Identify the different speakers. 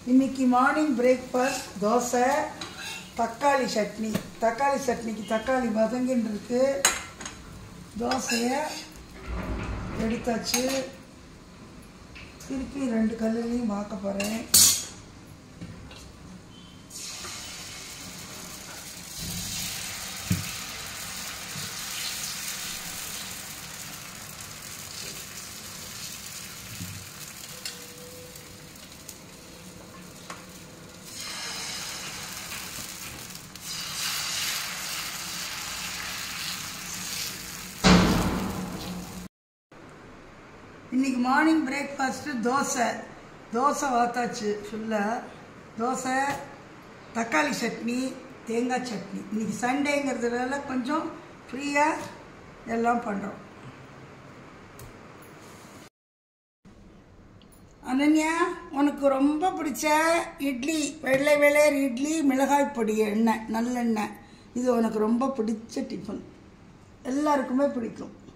Speaker 1: இன்னைக்கு morning breakfast dosa தக்காளி சட்னி தக்காளி சட்னிக்கு தக்காளி வதங்கின்னு இருக்கு தோசையை எடுத்தாச்சு திருப்பி ரெண்டு கல்லுலையும் வாக்க போகிறேன் இன்னைக்கு மார்னிங் பிரேக்ஃபாஸ்ட்டு தோசை தோசை வாத்தாச்சு ஃபுல்லாக தோசை தக்காளி சட்னி தேங்காய் சட்னி இன்னைக்கு சண்டேங்கிறதுனால கொஞ்சம் ஃப்ரீயாக எல்லாம் பண்ணுறோம் அனன்யா உனக்கு ரொம்ப பிடிச்ச இட்லி வெள்ளை வெள்ளையர் இட்லி மிளகாய் பொடி எண்ணெய் நல்லெண்ணெய் இது உனக்கு ரொம்ப பிடிச்ச டிஃபன் எல்லாருக்குமே பிடிக்கும்